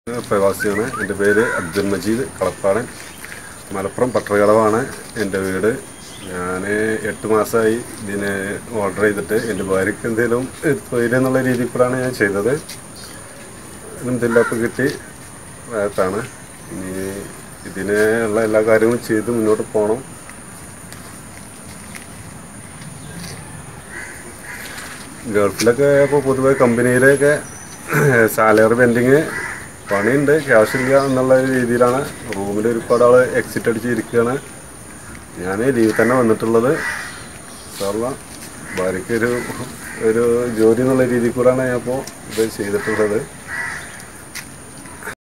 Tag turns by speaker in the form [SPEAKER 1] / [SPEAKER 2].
[SPEAKER 1] പ്രവാസിയാണ് എൻ്റെ പേര് അബ്ദുൽ മജീദ് കളപ്പാടൻ മലപ്പുറം പട്ടറകളവാണ് എൻ്റെ വീട് ഞാൻ എട്ട് മാസമായി ഇതിന് ഓർഡർ ചെയ്തിട്ട് എൻ്റെ ഭാര്യയ്ക്ക് എന്തെങ്കിലും തൊഴിൽ എന്നുള്ള രീതിയിൽ കൂടാണ് ഞാൻ ചെയ്തത് എന്തെല്ലാം കിട്ടി ഭാഗത്താണ് ഇനി ഇതിനുള്ള എല്ലാ കാര്യങ്ങളും ചെയ്ത് മുന്നോട്ട് പോകണം ഗൾഫിലൊക്കെ ഇപ്പോൾ പൊതുവെ കമ്പനിയിലൊക്കെ സാലറി പെൻഡിങ് പണിയുണ്ട് ക്യാഷ് ഇല്ല എന്നുള്ള ഒരു രീതിയിലാണ് റൂമിൽ ഒരുപാട് ആൾ എക്സിറ്റ് അടിച്ച് ഇരിക്കുകയാണ് ഞാൻ ലീവ് തന്നെ വന്നിട്ടുള്ളത് സാറിന് ഭാര്യയ്ക്ക് ഒരു ഒരു ജോലി എന്നുള്ള രീതിയിൽ കൂടെയാണ് ഞാൻ ഇപ്പോൾ ഇത് ചെയ്തിട്ടുള്ളത്